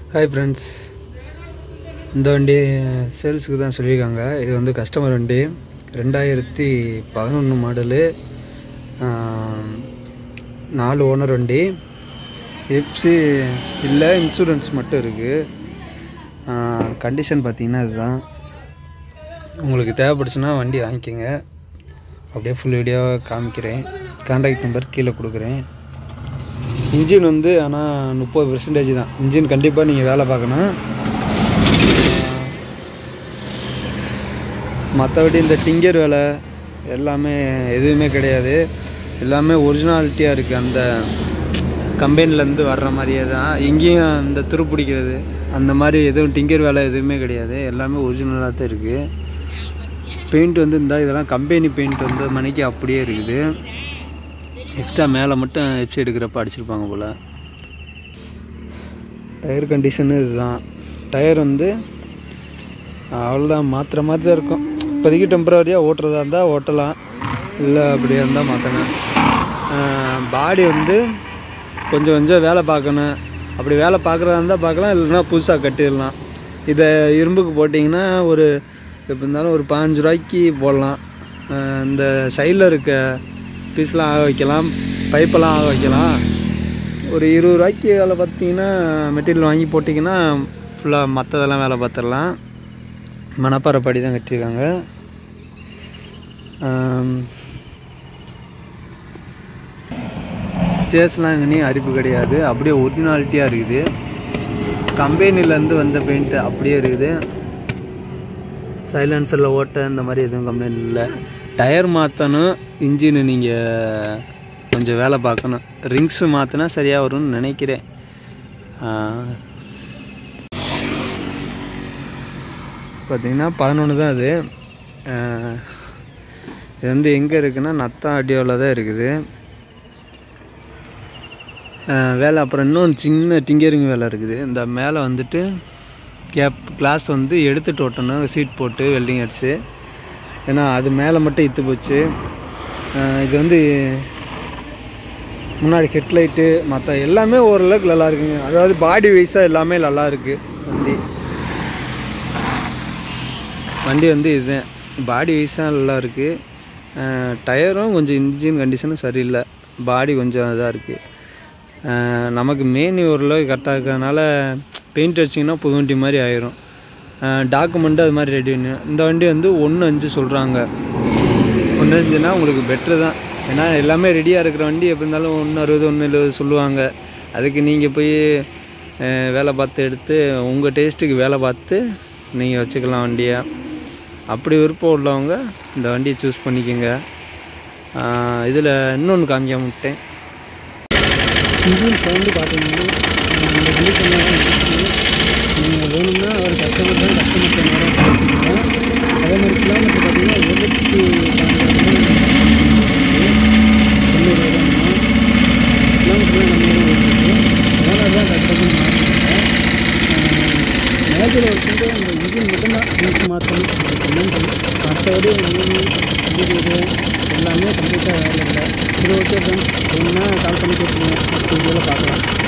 hi friends இந்த வண்டி சேல்ஸுக்கு தான் சொல்லியிருக்காங்க இது வந்து கஸ்டமர் வண்டி ரெண்டாயிரத்தி பதினொன்று மாடலு நாலு ஓனர் வண்டி எஃப்சி இல்லை இன்சூரன்ஸ் மட்டும் இருக்குது கண்டிஷன் பார்த்தீங்கன்னா இதுதான் உங்களுக்கு தேவைப்படுச்சுன்னா வண்டி வாங்கிக்கோங்க அப்படியே ஃபுல் வீடியோவாக காமிக்கிறேன் கான்டாக்ட் நம்பர் கீழே கொடுக்குறேன் இன்ஜின் வந்து ஆனால் முப்பது பெர்சன்டேஜ் தான் இன்ஜின் கண்டிப்பாக நீங்கள் வேலை பார்க்கணும் மற்றபடி இந்த டிங்கர் வேலை எல்லாமே எதுவுமே கிடையாது எல்லாமே ஒரிஜினாலிட்டியாக இருக்குது அந்த கம்பெனிலேருந்து வர்ற மாதிரியே தான் எங்கேயும் இந்த துரு பிடிக்கிறது அந்த மாதிரி எதுவும் டிங்கர் வேலை எதுவுமே கிடையாது எல்லாமே ஒரிஜினலாக தான் இருக்குது பெயிண்ட் வந்து இந்த இதெல்லாம் கம்பெனி பெயிண்ட் வந்து மணிக்கு அப்படியே இருக்குது எக்ஸ்ட்ரா மேலே மட்டும் எப்சி எடுக்கிறப்ப அடிச்சிருப்பாங்க போல் டயர் கண்டிஷனு இதுதான் டயர் வந்து அவ்வளோதான் மாற்றுற மாதிரி தான் இருக்கும் இப்போதைக்கு டெம்பரரியாக ஓட்டுறதா இருந்தால் ஓட்டலாம் இல்லை அப்படியா இருந்தால் மாற்றணும் பாடி வந்து கொஞ்சம் கொஞ்சம் வேலை பார்க்கணும் அப்படி வேலை பார்க்குறதா இருந்தால் பார்க்கலாம் இல்லைன்னா புதுசாக கட்டிடலாம் இதை இரும்புக்கு போட்டிங்கன்னா ஒரு எப்படி இருந்தாலும் ஒரு பாஞ்சு ரூபாய்க்கு போடலாம் இந்த சைடில் இருக்க பீஸ்லாம் ஆக வைக்கலாம் பைப்பெல்லாம் ஆக வைக்கலாம் ஒரு இருபது ரூபாய்க்கு வேலை பார்த்தீங்கன்னா மெட்டீரியல் வாங்கி போட்டிங்கன்னா ஃபுல்லாக மற்றதெல்லாம் வேலை பார்த்துடலாம் மணப்பாறைப்படி தான் கட்டியிருக்காங்க சேஸ்லாம் எங்கேயும் அரிப்பு கிடையாது அப்படியே ஒரிஜினாலிட்டியாக இருக்குது கம்பெனிலேருந்து வந்த பெயிண்ட்டு அப்படியே இருக்குது சைலன்சரில் ஓட்ட இந்த மாதிரி எதுவும் கம்ப்ளைண்ட் இல்லை டயர் மாற்றணும் இன்ஜினு நீங்கள் கொஞ்சம் வேலை பார்க்கணும் ரிங்ஸு மாற்றினா சரியாக வரும்னு நினைக்கிறேன் பார்த்திங்கன்னா பதினொன்று தான் அது இது வந்து எங்கே இருக்குன்னா நத்தா ஆடியோவில் தான் இருக்குது வேலை அப்புறம் இன்னொன்று சின்ன டிங்கரிங் வேலை இருக்குது இந்த மேலே வந்துட்டு கேப் கிளாஸ் வந்து எடுத்துட்டு ஓட்டணும் சீட் போட்டு வெல்டிங் அடிச்சு ஏன்னா அது மேலே மட்டும் இத்து போச்சு இது வந்து முன்னாடி ஹெட்லைட்டு மற்ற எல்லாமே ஓரளவுக்கு நல்லா இருக்குங்க அதாவது பாடி வைஸாக எல்லாமே நல்லா இருக்குது வண்டி வண்டி வந்து இதுதான் பாடி வைஸாக நல்லா இருக்குது டயரும் கொஞ்சம் இன்ஜின் கண்டிஷனும் சரியில்லை பாடி கொஞ்சம் இதாக இருக்குது நமக்கு மெயின் ஓரளவுக்கு கரெக்டாக இருக்கிறதுனால பெயிண்ட் அடிச்சிங்கன்னா புது வண்டி மாதிரி ஆயிரும் டாக்குமெண்ட்டு அது மாதிரி ரெடி பண்ணி இந்த வண்டி வந்து ஒன்று அஞ்சு சொல்கிறாங்க ஒன்று அஞ்சுனா உங்களுக்கு பெட்ரு தான் ஏன்னா எல்லாமே ரெடியாக இருக்கிற வண்டி எப்படி இருந்தாலும் ஒன்று அறுபது ஒன்று எழுபது சொல்லுவாங்க அதுக்கு நீங்கள் போய் வேலை பார்த்து எடுத்து உங்கள் டேஸ்ட்டுக்கு வேலை பார்த்து நீங்கள் வச்சுக்கலாம் வண்டியை அப்படி விருப்பம் உள்ளவங்க இந்த வண்டியை சூஸ் பண்ணிக்கோங்க இதில் இன்னொன்று காமிக்காம விட்டேன் இன்ஜின் சவுண்டு பார்த்தீங்கன்னா இந்த வண்டி நீங்கள் வேணும்னா அவர் கஸ்டமர் தான் கஸ்டமர் நேரம் பார்த்துக்கலாம் அதே மாதிரி கிலோமீட்டர் பார்த்தீங்கன்னா எழுபத்தி தொண்ணூறு கிலோமீட்டர் நம்ம ஓனர் தான் கஸ்டமர் மாற்றிருக்காங்க மேஜர் ஒர்க்கு அந்த இன்ஜின் மட்டும்தான் இன்ஜின் மாற்றணும் மற்றபடி இது எல்லாமே கம்ப்ளீட்டாக வேலை இல்லை சரி ஓகே ஃப்ரெண்ட்ஸ் வேணும்னா கால் பண்ணி கேட்டுருங்க வீடியோவில் பார்க்கலாம்